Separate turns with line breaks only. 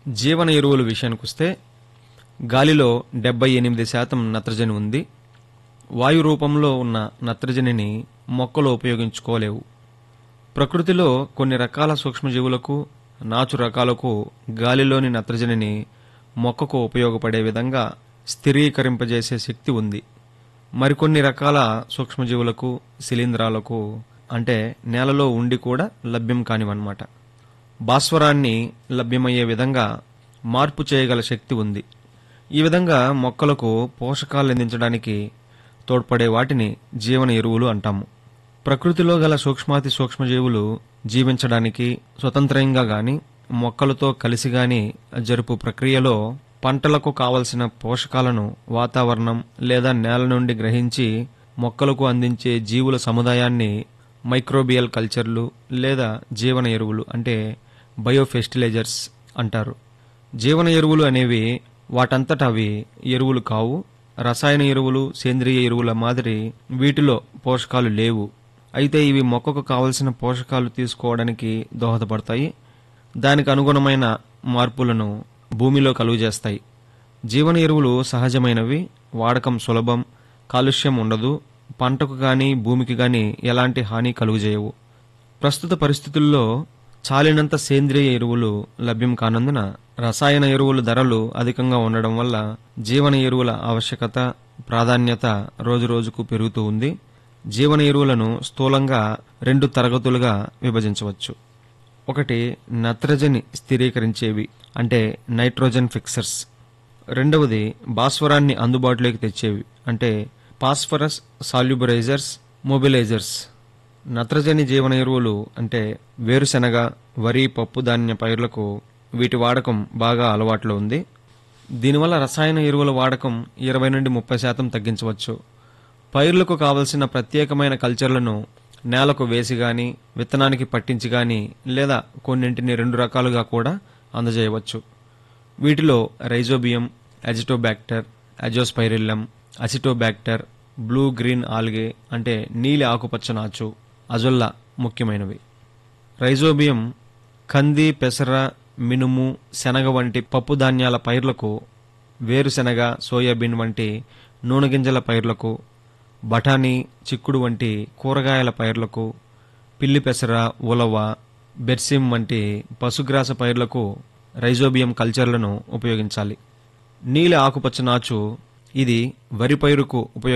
జీవన ఎరువుల విషయానికొస్తే గాలిలో డెబ్బై ఎనిమిది శాతం నత్రజని ఉంది వాయు రూపంలో ఉన్న నత్రజనిని మొక్కలు ఉపయోగించుకోలేవు ప్రకృతిలో కొన్ని రకాల సూక్ష్మజీవులకు నాచు రకాలకు గాలిలోని నత్రజనిని మొక్కకు ఉపయోగపడే విధంగా స్థిరీకరింపజేసే శక్తి ఉంది మరికొన్ని రకాల సూక్ష్మజీవులకు శిలీంధ్రాలకు అంటే నేలలో ఉండి కూడా లభ్యం కానివన్నమాట భాస్వరాన్ని లభ్యమయ్యే విధంగా మార్పు చేయగల శక్తి ఉంది ఈ విధంగా మొక్కలకు పోషకాలు అందించడానికి తోడ్పడే వాటిని జీవన ఎరువులు అంటాము ప్రకృతిలో గల సూక్ష్మాతి సూక్ష్మజీవులు జీవించడానికి స్వతంత్రంగా గాని మొక్కలతో కలిసి గాని జరుపు ప్రక్రియలో పంటలకు కావలసిన పోషకాలను వాతావరణం లేదా నేల నుండి గ్రహించి మొక్కలకు అందించే జీవుల సముదాయాన్ని మైక్రోబియల్ కల్చర్లు లేదా జీవన ఎరువులు అంటే బయోఫెస్టిలైజర్స్ అంటారు జీవన ఎరువులు అనేవి వాటంతట అవి ఎరువులు కావు రసాయన ఎరువులు సేంద్రియ ఎరువుల మాదిరి వీటిలో పోషకాలు లేవు అయితే ఇవి మొక్కకు కావలసిన పోషకాలు తీసుకోవడానికి దోహదపడతాయి దానికి అనుగుణమైన మార్పులను భూమిలో కలుగజేస్తాయి జీవన ఎరువులు సహజమైనవి వాడకం సులభం కాలుష్యం ఉండదు పంటకు గాని భూమికి గాని ఎలాంటి హాని కలుగజేయవు ప్రస్తుత పరిస్థితుల్లో చాలినంత సేంద్రియ ఎరువులు లభ్యం కానందున రసాయన ఎరువుల ధరలు అధికంగా ఉండడం వల్ల జీవన ఎరువుల ఆవశ్యకత ప్రాధాన్యత రోజురోజుకు పెరుగుతూ ఉంది జీవన ఎరువులను స్థూలంగా రెండు తరగతులుగా విభజించవచ్చు ఒకటి నత్రజని స్థిరీకరించేవి అంటే నైట్రోజన్ ఫిక్సర్స్ రెండవది భాస్వరాన్ని అందుబాటులోకి తెచ్చేవి అంటే పాస్ఫరస్ సాల్యుబరైజర్స్ మొబిలైజర్స్ నత్రజని జీవన ఎరువులు అంటే వేరుశెనగ వరి పప్పు ధాన్య పైర్లకు వీటి వాడకం బాగా అలవాట్లో ఉంది దీనివల్ల రసాయన ఎరువుల వాడకం ఇరవై నుండి ముప్పై శాతం తగ్గించవచ్చు పైర్లకు కావలసిన ప్రత్యేకమైన కల్చర్లను నేలకు వేసి గాని విత్తనానికి పట్టించి గాని లేదా కొన్నింటిని రెండు రకాలుగా కూడా అందజేయవచ్చు వీటిలో rhizobium azotobacter azospirillum acetobacter blue green algae అంటే నీలి ఆకుపచ్చ నాచు అజొల్లా ముఖ్యమైనవి రైజోబియం కంది పెసర మినుము శనగ వంటి పప్పు ధాన్యాల పైర్లకు వేరుశెనగ సోయాబీన్ వంటి నూనె గింజల పైర్లకు బఠానీ చిక్కుడు వంటి కూరగాయల పైర్లకు పిల్లి పెసర ఉలవ బెర్సిమ్ వంటి పశుగ్రాస పైర్లకు రైజోబియం కల్చర్లను ఉపయోగించాలి నీలి ఆకుపచ్చ నాచు ఇది వరి పైరుకు ఉపయోగ